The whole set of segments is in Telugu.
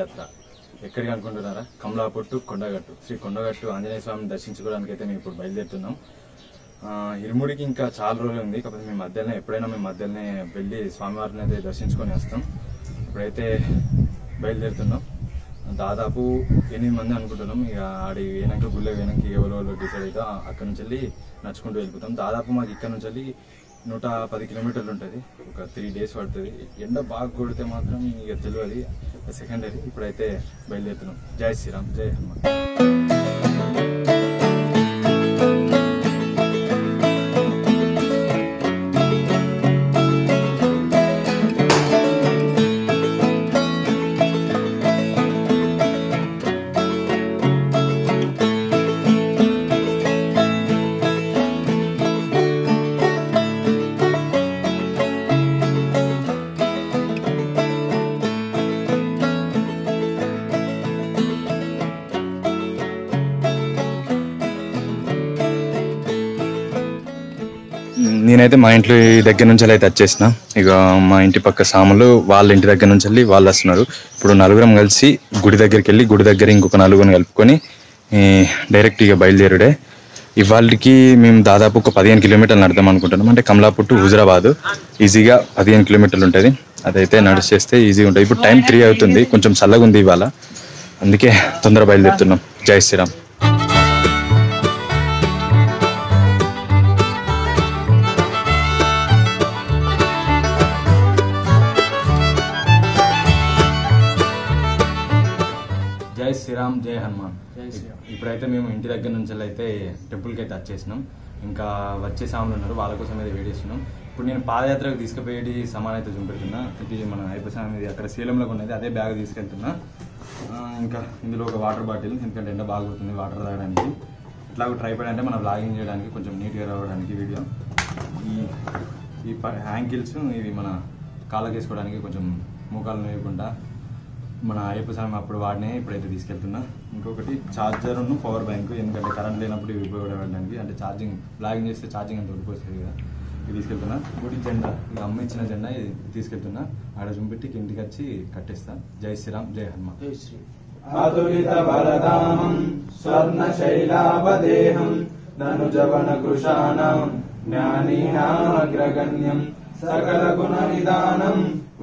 పాదయాత్ర ఎక్కడికి అనుకుంటున్నారా కమలాపొట్టు కొండగట్టు శ్రీ కొండగట్టు ఆంజనేయ స్వామిని దర్శించుకోవడానికి అయితే మేము ఇప్పుడు బయలుదేరుతున్నాం ఆ, ఇరుముడికి ఇంకా చాలా రోజులు ఉంది కాకపోతే మేము మధ్యలోనే ఎప్పుడైనా మేము మధ్యలోనే వెళ్ళి స్వామివారిని అయితే దర్శించుకొని వస్తాం ఇప్పుడైతే బయలుదేరుతున్నాం దాదాపు ఎనిమిది మంది అనుకుంటున్నాం ఇక ఆడి వేయనాక గుళ్ళ వేయనాక ఎవరో డిసైడ్ అయితే అక్కడ నుంచి వెళ్ళి నడుచుకుంటూ వెళ్ళిపోతాం దాదాపు మాకు ఇక్కడ నుంచి వెళ్ళి నూట పది కిలోమీటర్లు ఉంటుంది ఒక త్రీ డేస్ పడుతుంది ఎండ బాగా కొడితే మాత్రం ఇక తెలియదు సెకండరీ ఇప్పుడైతే బయలుదేరుతున్నాం జై శ్రీరామ్ జై హనుమాన్ నేనైతే మా ఇంట్లో దగ్గర నుంచి అయితే వచ్చేసిన ఇక మా ఇంటి పక్క సాములు వాళ్ళ ఇంటి దగ్గర నుంచి వెళ్ళి వాళ్ళు వస్తున్నారు ఇప్పుడు నలుగురం కలిసి గుడి దగ్గరికి వెళ్ళి గుడి దగ్గర ఇంకొక నలుగురిని కలుపుకొని ఈ, డైరెక్ట్ ఇక బయలుదేరుడే ఇవాళకి మేము దాదాపు ఒక పదిహేను కిలోమీటర్లు నడదాం అనుకుంటున్నాం అంటే కమలాపుట్టు హుజరాబాద్ ఈజీగా పదిహేను కిలోమీటర్లు ఉంటుంది అదైతే నడిచేస్తే ఈజీగా ఉంటుంది ఇప్పుడు టైం త్రీ అవుతుంది కొంచెం చల్లగా ఉంది ఇవాళ అందుకే తొందర బయలుదేరుతున్నాం జై శ్రీరామ్ జై శ్రీరామ్ జై హనుమాన్ ఇప్పుడైతే మేము ఇంటి దగ్గర నుంచి అయితే టెంపుల్కి అయితే వచ్చేసినాం ఇంకా వచ్చే సాములు ఉన్నారు వాళ్ళ కోసం అయితే వెయిట్ చేస్తున్నాం ఇప్పుడు నేను పాదయాత్రకు తీసుకుపోయేటి సమాన్ అయితే చూపెడుతున్నా ఇది మన అయిపోసాం ఇది అక్కడ శీలంలో ఉన్నది అదే బ్యాగ్ తీసుకెళ్తున్నా ఆ, ఇంకా ఇందులో ఒక వాటర్ బాటిల్ ఎందుకంటే ఎండ బాగా కొడుతుంది వాటర్ తాగడానికి ఇట్లా ట్రైపాడ్ అంటే మనం బ్లాగింగ్ చేయడానికి కొంచెం నీట్గా రావడానికి వీడియో ఈ ఈ హ్యాంకిల్స్ ఇవి మన కాళ్ళకి వేసుకోవడానికి కొంచెం మోకాలు వేయకుండా మన అయ్యప్ప స్వామి అప్పుడు వాడినే ఇప్పుడైతే తీసుకెళ్తున్నా ఇంకొకటి ఛార్జర్ ఉన్న పవర్ బ్యాంక్ ఎందుకంటే కరెంట్ లేనప్పుడు ఇవి ఉపయోగపడడానికి అంటే ఛార్జింగ్ బ్లాగింగ్ చేస్తే ఛార్జింగ్ అంత ఉడిపోతుంది కదా ఇది తీసుకెళ్తున్నా గుడి జెండా ఇది అమ్మ ఇచ్చిన జెండా ఇది తీసుకెళ్తున్నా ఆడ చూపెట్టి ఇంటికి వచ్చి కట్టేస్తా జై శ్రీరామ్ జై హనుమాన్ అతులితబలదామం స్వర్ణశైలాపదేహం ధనుజవనకృషాణం జ్ఞానీనామగ్రగణ్యం సకలగుణనిదానం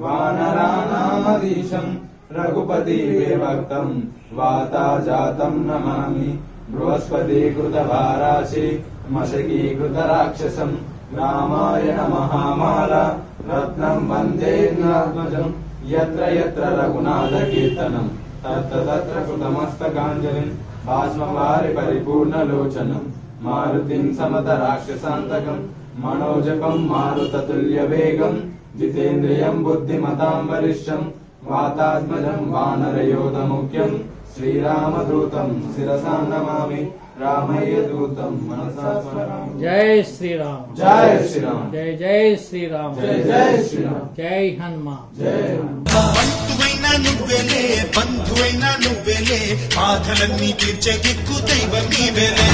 వానరానామదీశం రఘుపతి విభక్తం వాతాజాతం నమామి బృహస్పతికృత భారాశి మశకీకృత రాక్షసం రామాయణ మహామాల రత్నం వందేంద్రాత్మజం యత్ర యత్ర రఘునాథ కీర్తనం తత్ర తత్ర కృతమస్తకాంజలిం భాస్మవారి పరిపూర్ణలోచనం మారుతిం సమత రాక్షసాంతకం మనోజపం మారుతతుల్య వేగం జితేంద్రియం బుద్ధిమతాం వరిష్టం వాతాత్మజం వానరయోధ ముఖ్యం శ్రీరామదూతం శిరసా నమామి రామయ్య దూతం మనసా స్మరామి జై శ్రీరామ్ జై శ్రీరామ్ జై జై శ్రీరామ్ జై జై శ్రీరామ్ జై హనుమాన్ జై బంధువైనా నువ్వెలే బంధువైనా నువ్వెలే బాధలన్నీ తీర్చే దిక్కు దైవం నీవెలే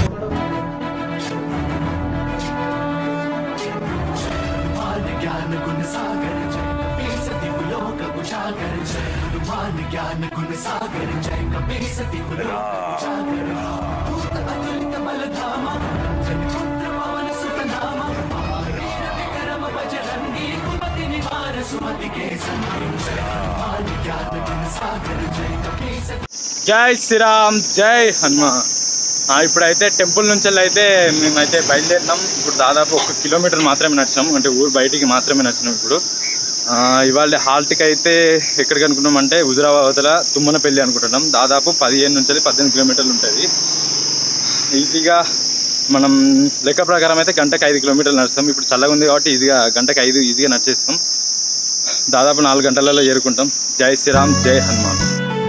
हनुमान ज्ञान गुण सागर जय कपीसति लोक उजागर जय हनुमान ज्ञान गुण सागर जय कपीसति लोक उजागर दूत अतुलित बल धामा जन पुत्र पवन सुत नामा महावीर विक्रम बजरंगी कुमति निवार सुमति के संगी जय हनुमान ज्ञान गुण सागर जय कपीसति జై శ్రీరామ్ జై హనుమాన్ ఆ, ఇప్పుడైతే టెంపుల్ నుంచి వెళ్ళి అయితే మేమైతే బయలుదేరినాం ఇప్పుడు దాదాపు ఒక కిలోమీటర్ మాత్రమే నడిచాం అంటే ఊరు బయటికి మాత్రమే నడిచినాం ఇప్పుడు ఆ, ఇవాళ హాల్ట్కి అయితే ఎక్కడికి అనుకున్నాం అంటే హుజరాబాద్ల తుమ్మనపల్లి అనుకుంటున్నాం దాదాపు పదిహేను నుంచి వెళ్ళి పద్దెనిమిది కిలోమీటర్లు ఉంటుంది ఈజీగా మనం లెక్క ప్రకారం అయితే గంటకు ఐదు కిలోమీటర్లు నడుస్తాం ఇప్పుడు చల్లగా ఉంది కాబట్టి ఈజీగా గంటకు ఐదు ఈజీగా నడిచేస్తాం దాదాపు నాలుగు గంటలలో చేరుకుంటాం జై శ్రీరామ్ జై హనుమాన్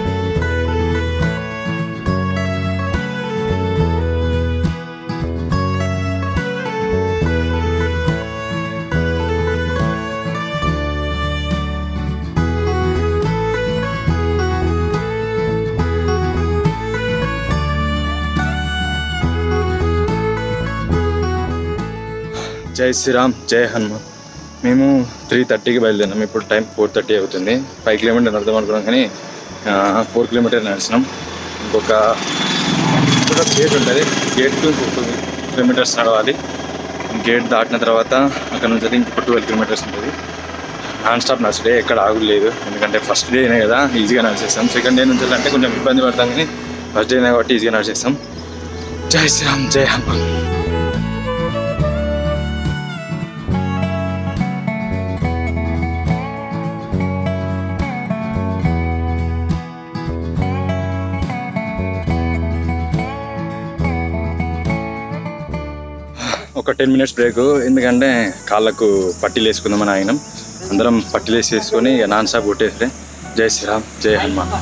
జై శ్రీరామ్ జై హనుమాన్ మేము త్రీ థర్టీకి బయలుదేరినాం ఇప్పుడు టైం ఫోర్ థర్టీ అవుతుంది ఫైవ్ కిలోమీటర్ నడదాం అనుకున్నాం కానీ ఫోర్ కిలోమీటర్ నడిచినాం ఇంకొక ఇంకొక గేట్ ఉంటుంది గేట్కి ఇంకొక టూ కిలోమీటర్స్ నడవాలి గేట్ దాటిన తర్వాత అక్కడ నుంచి ఇంకొక ట్వెల్వ్ కిలోమీటర్స్ ఉంటుంది నాన్ స్టాప్ నడుచుడే ఎక్కడ ఆగులేదు ఎందుకంటే ఫస్ట్ డేనే కదా ఈజీగా నడిచేస్తాం సెకండ్ డే నుంచి అంటే కొంచెం ఇబ్బంది పడతాం కానీ ఫస్ట్ డేనే కాబట్టి ఈజీగా నడిచేస్తాం జై శ్రీరామ్ జై హనుమాన్ ఒక టెన్ మినిట్స్ బ్రేక్ ఎందుకంటే కాళ్ళకు పట్టీలు వేసుకుందామని ఆయన అందరం పట్టీలు వేసి వేసుకొని ఇక నాన్ స్టాప్ కొట్టేస్తే జై శ్రీరామ్ జై హనుమాన్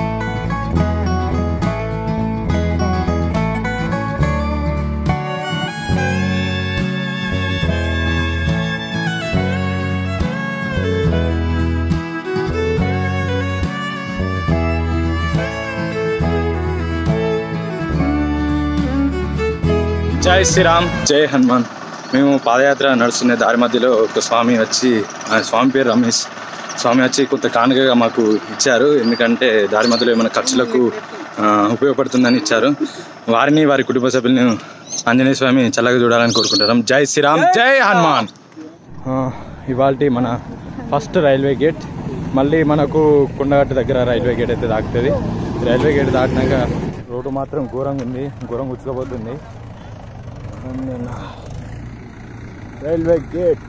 జై శ్రీరామ్ జై హనుమాన్ మేము పాదయాత్ర నడుస్తున్న దారి మధ్యలో ఒక స్వామి వచ్చి ఆ స్వామి పేరు రమేష్ స్వామి వచ్చి కొంత కానుకగా మాకు ఇచ్చారు ఎందుకంటే దారి మధ్యలో ఏమైనా ఖర్చులకు ఆ, ఉపయోగపడుతుందని ఇచ్చారు వారిని వారి కుటుంబ సభ్యులను ఆంజనేయ స్వామి చల్లగా చూడాలని కోరుకుంటున్నాం జై శ్రీరామ్ జై హనుమాన్ ఇవాళ మన ఫస్ట్ రైల్వే గేట్ మళ్ళీ మనకు కొండగట్టు దగ్గర రైల్వే గేట్ అయితే దాకుతుంది రైల్వే గేట్ దాటినాక రోడ్డు మాత్రం ఘోరంగా ఉంది ఘోరంగా ఉచ్చుకోబోతుంది రైల్వే గేట్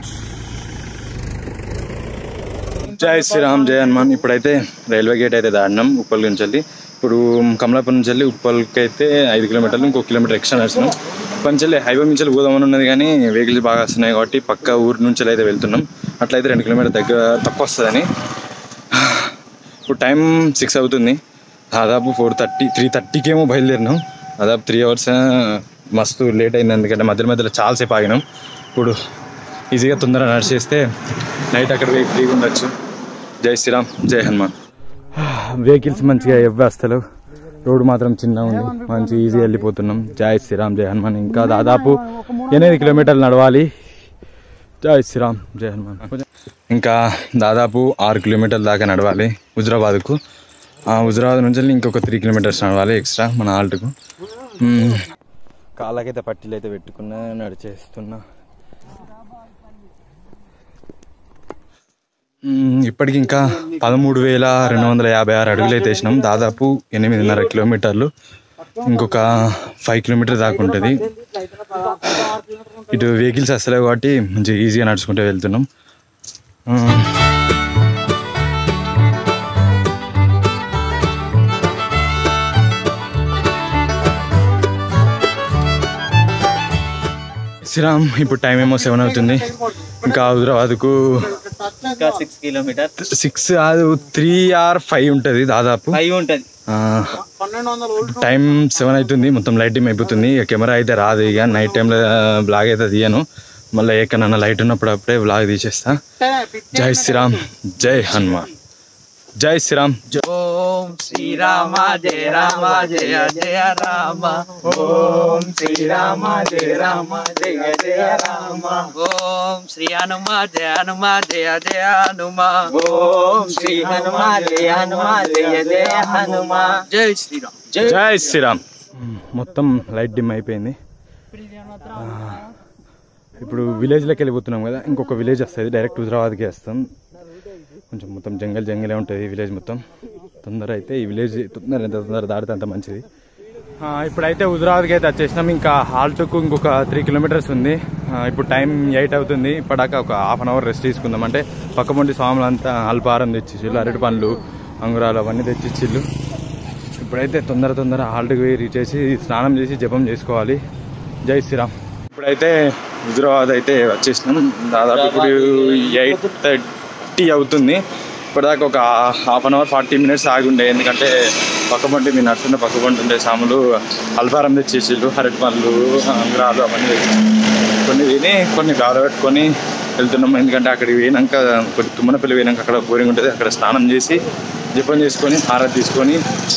జై శ్రీరామ్ జై హనుమాన్ ఇప్పుడైతే రైల్వే గేట్ అయితే దాడినాం ఉప్పల్ నుంచి వెళ్ళి ఇప్పుడు కమలాపురం నుంచి వెళ్ళి ఉప్పల్కి అయితే ఐదు కిలోమీటర్లు ఇంకో కిలోమీటర్ ఎక్స్ట్రా నడిచినాం ఇప్పటి నుంచి వెళ్ళి హైవే నుంచి వెళ్ళి పోదామని ఉన్నది కానీ వెహికల్స్ బాగా వస్తున్నాయి కాబట్టి పక్క ఊరు నుంచి అయితే వెళ్తున్నాం అట్లయితే రెండు కిలోమీటర్ దగ్గర తక్కువ వస్తుందని ఇప్పుడు టైం సిక్స్ అవుతుంది దాదాపు ఫోర్ థర్టీ త్రీ థర్టీకి ఏమో బయలుదేరినాం దాదాపు త్రీ అవర్స్ మస్తు లేట్ అయింది ఎందుకంటే మధ్య మధ్యలో చాలాసేపు ఆగినాం ఇప్పుడు ఈజీగా తొందరగా నడిచేస్తే నైట్ అక్కడ పోయి ఫ్రీగా ఉండొచ్చు జై శ్రీరామ్ జై హనుమాన్ వెహికల్స్ మంచిగా ఎవ్వేస్తలు రోడ్డు మాత్రం చిన్నగా ఉంది మంచి ఈజీ వెళ్ళిపోతున్నాం జై శ్రీరామ్ జై హనుమాన్ ఇంకా దాదాపు ఎనిమిది కిలోమీటర్లు నడవాలి జై శ్రీరామ్ జై హనుమాన్ ఇంకా దాదాపు ఆరు కిలోమీటర్ల దాకా నడవాలి హుజరాబాద్కు ఆ హుజరాబాద్ నుంచి వెళ్ళి ఇంకొక త్రీ కిలోమీటర్స్ నడవాలి ఎక్స్ట్రా మన ఆల్ట్కు కాళ్ళకైతే పట్టీలు అయితే పెట్టుకున్నా నడిచేస్తున్నా మ్మ్, ఇప్పటికి ఇంకా పదమూడు వేల రెండు వందల యాభై ఆరు అడుగులు అయితే వేసినాం దాదాపు ఎనిమిదిన్నర కిలోమీటర్లు ఇంకొక ఫైవ్ కిలోమీటర్ దాకా ఉంటుంది ఇటు వెహికల్స్ వస్తలేవు కాబట్టి మంచిగా ఈజీగా నడుచుకుంటూ వెళ్తున్నాం మ్మ్. శ్రీరామ్ ఇప్పుడు టైం ఏమో సెవెన్ అవుతుంది ఇంకా హైదరాబాద్కు ఇంకా సిక్స్ కిలోమీటర్ సిక్స్ కాదు త్రీ ఆర్ ఫైవ్ ఉంటుంది దాదాపు ఫైవ్ ఉంటది ఆ, టైం సెవెన్ అవుతుంది మొత్తం లైట్ డిమ్ అయిపోతుంది ఇక కెమెరా అయితే రాదు ఇక నైట్ టైంలో బ్లాగ్ అయితే తీయను మళ్ళీ ఎక్కడన్నా లైట్ ఉన్నప్పుడు అప్పుడే బ్లాగ్ తీసేస్తా జై శ్రీరామ్ జై హనుమాన్ జై శ్రీరామ్ జై ఓం శ్రీరామ జయ రామ జయ జయ రామ ఓం శ్రీరామ జయ రామ జయ జయ రామ ఓం శ్రీ హనుమ జయ హనుమ జయ జయ హనుమ ఓం శ్రీ హనుమ జయ హనుమ జయ జయ హనుమ జై శ్రీరామ్ జై శ్రీరామ్ మొత్తం లైట్ డిమ్ అయిపోయింది ఆ, ఇప్పుడు విలేజ్లోకి వెళ్ళిపోతున్నాం కదా ఇంకొక విలేజ్ వస్తుంది డైరెక్ట్ హుజరాబాద్కి వస్తాం కొంచెం మొత్తం జంగల్ జంగలే ఉంటుంది ఈ విలేజ్ మొత్తం తొందర అయితే ఈ విలేజ్ తొందర ఎంత తొందర దాడితే అంత మంచిది ఆ, ఇప్పుడైతే హుజరాబాద్కి అయితే వచ్చేసినాం ఇంకా హాల్ట్కు ఇంకొక త్రీ కిలోమీటర్స్ ఉంది ఆ, ఇప్పుడు టైం ఎయిట్ అవుతుంది ఇప్పటిదాకా ఒక హాఫ్ అన్ అవర్ రెస్ట్ తీసుకుందాం అంటే పక్క పొంటి స్వాములంతా అల్పాహారం తెచ్చిచ్చిళ్ళు అరటి పండ్లు అంగురాలు అవన్నీ తెచ్చిచ్చిళ్ళు ఇప్పుడైతే తొందర తొందర హాల్ట్కి పోయి రీచ్ చేసి స్నానం చేసి జపం చేసుకోవాలి జై శ్రీరామ్ ఇప్పుడైతే హుజరాబాద్ అయితే వచ్చేసినాం దాదాపు ఇప్పుడు ఎయిట్ థర్టీ అవుతుంది ఇప్పటిదాకా ఒక half an hour forty minutes ఆగి ఉండే ఎందుకంటే పక్క పంటి మీ నడుస్తున్న పక్క పంట ఉండే సాములు అల్పారం తెచ్చేసిళ్ళు అరటి పండ్లు అంగురాలు అవన్నీ తెచ్చి కొన్ని తిని కొన్ని పెట్టుకొని వెళ్తున్నాం ఎందుకంటే అక్కడికి పోయినాక కొన్ని తుమ్మనపల్లి పోయినాక అక్కడ బోరింగ్ ఉంటుంది అక్కడ స్నానం చేసి జపం చేసుకొని హారతి తీసుకొని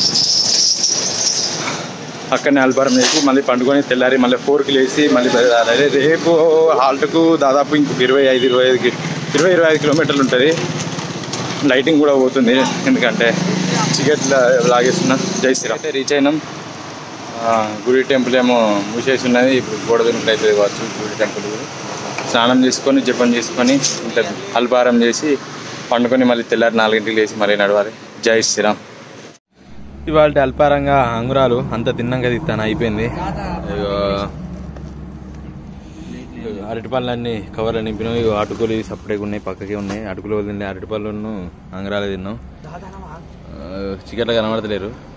అక్కడనే అల్పారం వేసి మళ్ళీ పండుకొని తెల్లారి మళ్ళీ ఫోర్కి లేచి మళ్ళీ బయలుదేరాలి అదే రేపు హాల్ట్కు దాదాపు ఇంకొక ఇరవై ఐదు ఇరవై ఐదు కి- ఇరవై ఇరవై ఐదు కిలోమీటర్లు ఉంటుంది లైటింగ్ కూడా పోతుంది ఎందుకంటే చికెట్ లాగేస్తున్నా జై శ్రీరామ్ అయితే రీచ్ అయినాం ఆ, గుడి టెంపుల్ ఏమో మూసేసి ఉన్నది ఇప్పుడు గోడ దుంకులు అయితే కావచ్చు గుడి టెంపుల్ స్నానం చేసుకొని జపం చేసుకొని ఇంత అల్పారం చేసి పండుకొని మళ్ళీ తెల్లారి నాలుగింటికి లేచి మళ్ళీ నడవాలి జై శ్రీరామ్ ఇవాళ అల్పారంగా అంగురాలు అంత తిన్నాక తిత్తాను అయిపోయింది ఇగో అరటిపళ్ళన్నీ కవర్లో నింపినాం ఇగో అటుకులు సపరేట్గా ఉన్నాయి పక్కకే ఉన్నాయి అటుకులు తింటే అరటిపళ్ళను అంగరాలు తిన్నాం చికెట్లు కనబడతలేరు